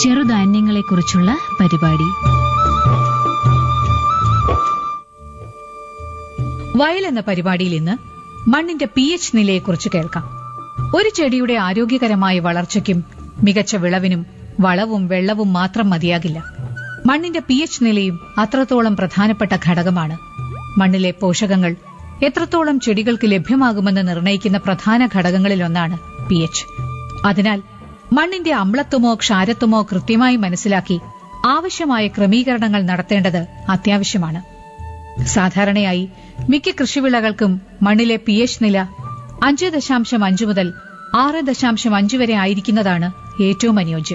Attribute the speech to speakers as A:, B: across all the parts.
A: ചെറുധാന്യങ്ങളെക്കുറിച്ചുള്ള പരിപാടി
B: വയൽ എന്ന പരിപാടിയിൽ ഇന്ന് മണ്ണിന്റെ പി എച്ച് നിലയെക്കുറിച്ച് കേൾക്കാം ഒരു ചെടിയുടെ ആരോഗ്യകരമായ വളർച്ചയ്ക്കും മികച്ച വിളവിനും വളവും വെള്ളവും മാത്രം മതിയാകില്ല മണ്ണിന്റെ പി എച്ച് നിലയും അത്രത്തോളം പ്രധാനപ്പെട്ട ഘടകമാണ് മണ്ണിലെ പോഷകങ്ങൾ എത്രത്തോളം ചെടികൾക്ക് ലഭ്യമാകുമെന്ന് നിർണ്ണയിക്കുന്ന പ്രധാന ഘടകങ്ങളിലൊന്നാണ് പി എച്ച് അതിനാൽ മണ്ണിന്റെ അമ്ലത്വമോ ക്ഷാരത്വമോ കൃത്യമായി മനസ്സിലാക്കി ആവശ്യമായ ക്രമീകരണങ്ങൾ നടത്തേണ്ടത് അത്യാവശ്യമാണ് സാധാരണയായി മിക്ക കൃഷിവിളകൾക്കും മണ്ണിലെ പി എച്ച് നില അഞ്ച് ദശാംശം അഞ്ച് മുതൽ ആറ് ദശാംശം അഞ്ച് വരെ ആയിരിക്കുന്നതാണ് ഏറ്റവും അനുയോജ്യം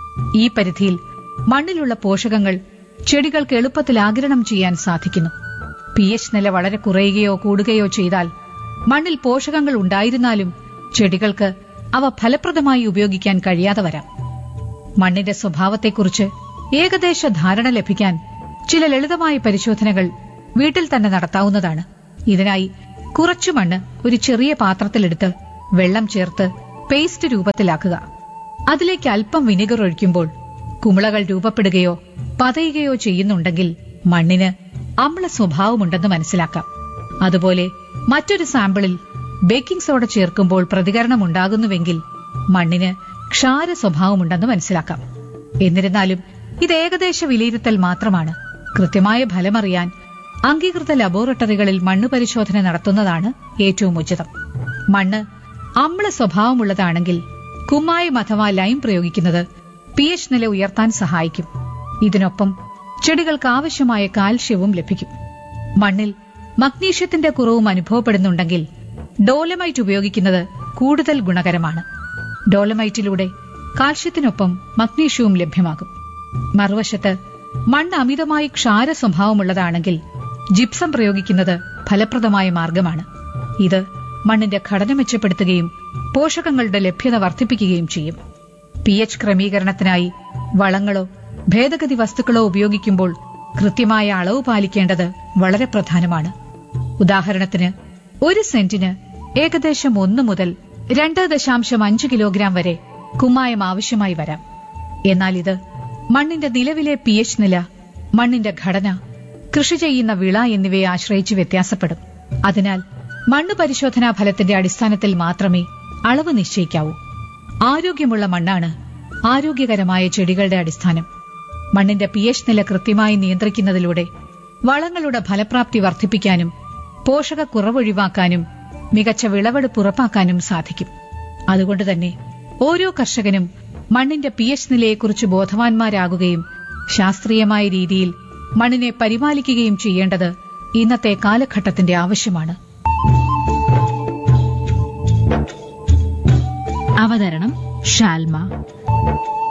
B: ഈ പരിധിയിൽ മണ്ണിലുള്ള പോഷകങ്ങൾ ചെടികൾക്ക് എളുപ്പത്തിൽ ആഗിരണം ചെയ്യാൻ സാധിക്കുന്നു പി എച്ച് നില വളരെ കുറയുകയോ കൂടുകയോ ചെയ്താൽ മണ്ണിൽ പോഷകങ്ങൾ ഉണ്ടായിരുന്നാലും ചെടികൾക്ക് അവ ഫലപ്രദമായി ഉപയോഗിക്കാൻ കഴിയാതെ വരാം മണ്ണിന്റെ സ്വഭാവത്തെക്കുറിച്ച് ഏകദേശ ധാരണ ലഭിക്കാൻ ചില ലളിതമായ പരിശോധനകൾ വീട്ടിൽ തന്നെ നടത്താവുന്നതാണ് ഇതിനായി കുറച്ചു മണ്ണ് ഒരു ചെറിയ പാത്രത്തിലെടുത്ത് വെള്ളം ചേർത്ത് പേസ്റ്റ് രൂപത്തിലാക്കുക അതിലേക്ക് അല്പം വിനെഗർ ഒഴിക്കുമ്പോൾ കുമിളകൾ രൂപപ്പെടുകയോ പതയുകയോ ചെയ്യുന്നുണ്ടെങ്കിൽ മണ്ണിന് അമ്ല സ്വഭാവമുണ്ടെന്ന് മനസ്സിലാക്കാം അതുപോലെ മറ്റൊരു സാമ്പിളിൽ ബേക്കിംഗ് സോഡ ചേർക്കുമ്പോൾ പ്രതികരണം ഉണ്ടാകുന്നുവെങ്കിൽ മണ്ണിന് ക്ഷാര സ്വഭാവമുണ്ടെന്ന് മനസ്സിലാക്കാം എന്നിരുന്നാലും ഇത് ഏകദേശ വിലയിരുത്തൽ മാത്രമാണ് കൃത്യമായ ഫലമറിയാൻ അംഗീകൃത ലബോറട്ടറികളിൽ മണ്ണ് പരിശോധന നടത്തുന്നതാണ് ഏറ്റവും ഉചിതം മണ്ണ് അമ്ല സ്വഭാവമുള്ളതാണെങ്കിൽ കുമ്മായം അഥവാ ലൈം പ്രയോഗിക്കുന്നത് പി എച്ച് നില ഉയർത്താൻ സഹായിക്കും ഇതിനൊപ്പം ചെടികൾക്ക് ആവശ്യമായ കാൽഷ്യവും ലഭിക്കും മണ്ണിൽ മഗ്നീഷ്യത്തിന്റെ കുറവും അനുഭവപ്പെടുന്നുണ്ടെങ്കിൽ ഡോലമൈറ്റ് ഉപയോഗിക്കുന്നത് കൂടുതൽ ഗുണകരമാണ് ഡോലമൈറ്റിലൂടെ കാൽഷ്യത്തിനൊപ്പം മഗ്നീഷ്യവും ലഭ്യമാകും മറുവശത്ത് മണ്ണ് അമിതമായി ക്ഷാര സ്വഭാവമുള്ളതാണെങ്കിൽ ജിപ്സം പ്രയോഗിക്കുന്നത് ഫലപ്രദമായ മാർഗമാണ് ഇത് മണ്ണിന്റെ ഘടന മെച്ചപ്പെടുത്തുകയും പോഷകങ്ങളുടെ ലഭ്യത വർദ്ധിപ്പിക്കുകയും ചെയ്യും പി എച്ച് ക്രമീകരണത്തിനായി വളങ്ങളോ ഭേദഗതി വസ്തുക്കളോ ഉപയോഗിക്കുമ്പോൾ കൃത്യമായ അളവ് പാലിക്കേണ്ടത് വളരെ പ്രധാനമാണ് ഉദാഹരണത്തിന് ഒരു സെന്റിന് ഏകദേശം ഒന്ന് മുതൽ രണ്ട് ദശാംശം അഞ്ച് കിലോഗ്രാം വരെ കുമ്മായം ആവശ്യമായി വരാം എന്നാൽ ഇത് മണ്ണിന്റെ നിലവിലെ പി എച്ച് നില മണ്ണിന്റെ ഘടന കൃഷി ചെയ്യുന്ന വിള എന്നിവയെ ആശ്രയിച്ച് വ്യത്യാസപ്പെടും അതിനാൽ മണ്ണ് പരിശോധനാ ഫലത്തിന്റെ അടിസ്ഥാനത്തിൽ മാത്രമേ അളവ് നിശ്ചയിക്കാവൂ ആരോഗ്യമുള്ള മണ്ണാണ് ആരോഗ്യകരമായ ചെടികളുടെ അടിസ്ഥാനം മണ്ണിന്റെ പി എച്ച് നില കൃത്യമായി നിയന്ത്രിക്കുന്നതിലൂടെ വളങ്ങളുടെ ഫലപ്രാപ്തി വർദ്ധിപ്പിക്കാനും പോഷകക്കുറവൊഴിവാക്കാനും മികച്ച വിളവെടുപ്പ് ഉറപ്പാക്കാനും സാധിക്കും അതുകൊണ്ട് തന്നെ ഓരോ കർഷകനും മണ്ണിന്റെ പി എച്ച് നിലയെക്കുറിച്ച് ബോധവാന്മാരാകുകയും ശാസ്ത്രീയമായ രീതിയിൽ മണ്ണിനെ പരിപാലിക്കുകയും ചെയ്യേണ്ടത് ഇന്നത്തെ കാലഘട്ടത്തിന്റെ ആവശ്യമാണ്
A: അവതരണം ഷാൽമ